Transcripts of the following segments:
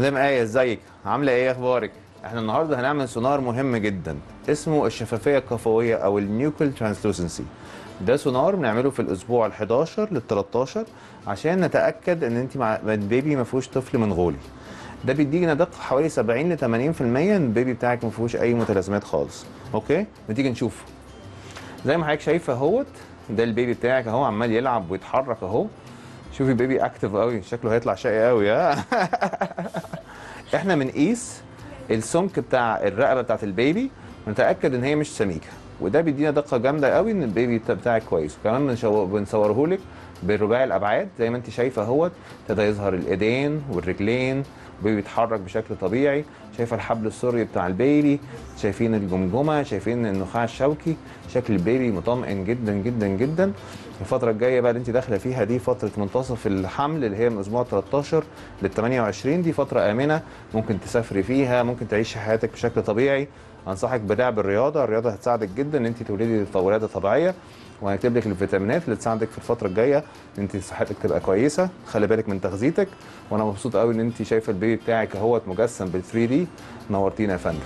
مدام ايه ازيك عامله ايه اخبارك احنا النهارده هنعمل سونار مهم جدا اسمه الشفافيه الكفويه او النيوكل ترانسلوسنسي ده سونار بنعمله في الاسبوع ال11 لل13 عشان نتاكد ان انت مع البيبي ما فيهوش طفل منغولي ده بيدينا دقه حوالي 70 ل 80% ان البيبي بتاعك ما فيهوش اي متلازمات خالص اوكي نتيجي نشوف زي ما حضرتك شايفه اهوت ده البيبي بتاعك اهو عمال يلعب ويتحرك اهو شوفي بيبي اكتف قوي شكله هيطلع شقي قوي ها احنا بنقيس السمك بتاع الرقبه بتاعت البيبي ونتاكد ان هي مش سميكه وده بيدينا دقه جامده قوي ان البيبي بتاعك كويس وكمان بنصوره لك بالرباعي الابعاد زي ما انت شايفه اهوت ابتدى يظهر الايدين والرجلين البيبي بيتحرك بشكل طبيعي شايفه الحبل السري بتاع البيبي شايفين الجمجمه شايفين النخاع الشوكي شكل البيبي مطمئن جدا جدا جدا الفتره الجايه بقى اللي انت داخله فيها دي فتره منتصف الحمل اللي هي من اسبوع 13 لل 28 دي فتره امنه ممكن تسافري فيها ممكن تعيشي حياتك بشكل طبيعي انصحك بلعب الرياضه الرياضه هتساعدك جدا ان انت تولدي ولاده طبيعيه وهنكتب لك الفيتامينات اللي تساعدك في الفتره الجايه ان انت صحتك تبقى كويسه خلي بالك من تغذيتك وانا مبسوط قوي ان انت شايفه البيبي بتاعك اهوت مجسم بال 3 دي نورتينا يا فندم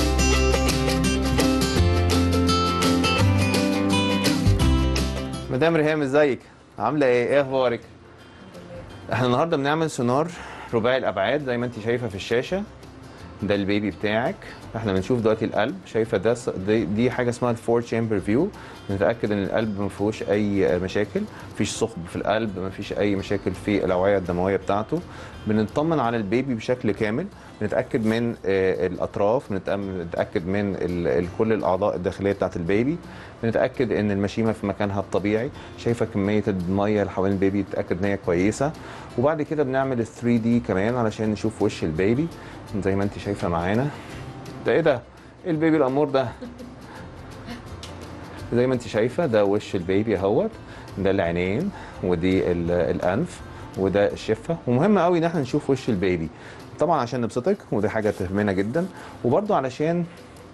مدام ريهام ازيك عامله ايه ايه اخبارك احنا النهارده بنعمل سونار رباعي الابعاد زي ما انت شايفه في الشاشه ده البيبي بتاعك احنا بنشوف دلوقتي القلب شايفه ده دي, دي حاجه اسمها الفور تشامبر فيو نتاكد ان القلب ما فيهوش اي مشاكل مفيش ثقب في القلب ما فيش اي مشاكل في الاوعيه الدمويه بتاعته بنطمن على البيبي بشكل كامل بنتاكد من الاطراف بنتاكد من كل الاعضاء الداخليه بتاعت البيبي بنتاكد ان المشيمه في مكانها الطبيعي شايفه كميه الميه اللي حوالين البيبي نتاكد ان هي كويسه وبعد كده بنعمل ال 3 دي كمان علشان نشوف وش البيبي زي ما انت شايفه معانا ده ايه ده ايه البيبي الامور ده زي ما انت شايفه ده وش البيبي اهوت ده العينين ودي الانف وده الشفه ومهم قوي ان احنا نشوف وش البيبي طبعا عشان نبسطك ودي حاجه تهمنا جدا وبرده علشان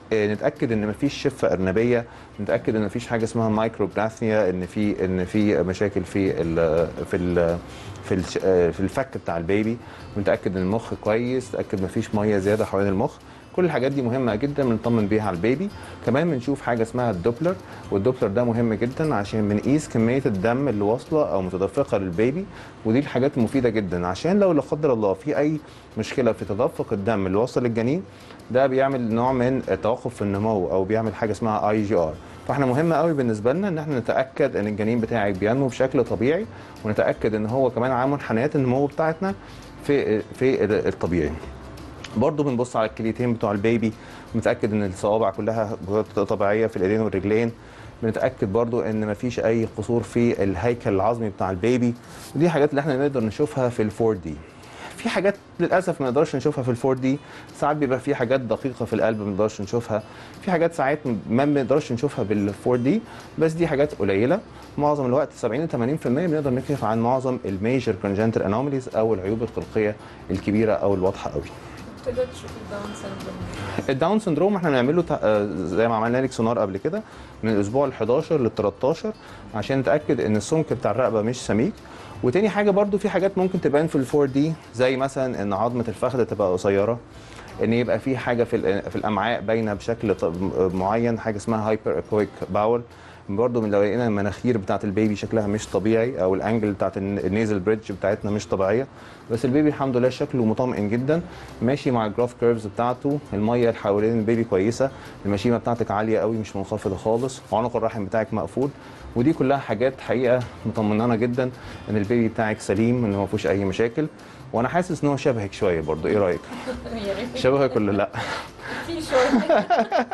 نتاكد ان مفيش شفه ارنبيه نتاكد ان مفيش حاجه اسمها مايكروبلاثنيا ان في ان في مشاكل في ال في ال في ال في الفك بتاع البيبي ونتاكد ان المخ كويس نتاكد مفيش ميه زياده حوالين المخ كل الحاجات دي مهمه جدا بنطمن بيها على البيبي كمان بنشوف حاجه اسمها الدوبلر والدوبلر ده مهم جدا عشان بنقيس كميه الدم اللي واصله او متدفقه للبيبي ودي الحاجات المفيده جدا عشان لو لا قدر الله في اي مشكله في تدفق الدم اللي واصل للجنين ده بيعمل نوع من التوقف في النمو او بيعمل حاجه اسمها اي جي ار فاحنا مهم قوي بالنسبه لنا ان احنا نتاكد ان الجنين بتاعك بينمو بشكل طبيعي ونتاكد ان هو كمان عامل منحنيات النمو بتاعتنا في في الطبيعي برضه بنبص على الكليتين بتوع البيبي بنتاكد ان الصوابع كلها طبيعيه في الايدين والرجلين بنتاكد برضو ان مفيش اي قصور في الهيكل العظمي بتاع البيبي ودي حاجات اللي احنا نقدر نشوفها في الفور دي في حاجات للاسف ما نقدرش نشوفها في الفور دي ساعات بيبقى في حاجات دقيقه في القلب ما نقدرش نشوفها في حاجات ساعات ما بنقدرش نشوفها بالفور دي بس دي حاجات قليله معظم الوقت 70 ل 80% بنقدر نكشف عن معظم الميجر كونجنتال انوماليز او العيوب الخلقيه الكبيره او الواضحه قوي تقدر تشوف الداون سيندروم الداون سندروم احنا بنعمله زي ما عملنا لك سونار قبل كده من الاسبوع ال 11 لل 13 عشان نتاكد ان السمك بتاع الرقبه مش سميك وتاني حاجه برضو في حاجات ممكن تبان في الفور دي زي مثلا ان عظمه الفخذ تبقى قصيره ان يبقى في حاجه في في الامعاء باينه بشكل معين حاجه اسمها هايبر اكويك باول برضه من لو لقينا المناخير بتاعت البيبي شكلها مش طبيعي او الانجل بتاعت النيزل بريدج بتاعتنا مش طبيعيه بس البيبي الحمد لله شكله مطمئن جدا ماشي مع الجراف كيرفز بتاعته الميه اللي حوالين البيبي كويسه المشيمه بتاعتك عاليه قوي مش منخفضه خالص عنق الرحم بتاعك مقفول ودي كلها حاجات حقيقه مطمنانا جدا ان البيبي بتاعك سليم ان ما فيهوش اي مشاكل وانا حاسس ان هو شبهك شويه برضه ايه رايك يا ريت شبهك ولا لا في شويه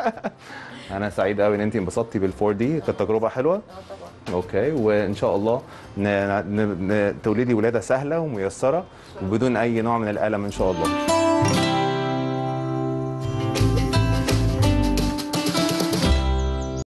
انا سعيد قوي ان انت انبسطتي بالفور دي كانت تجربه حلوه اه طبعا اوكي وان شاء الله ن... ن... ن... تولدي ولاده سهله وميسره وبدون اي نوع من الالم ان شاء الله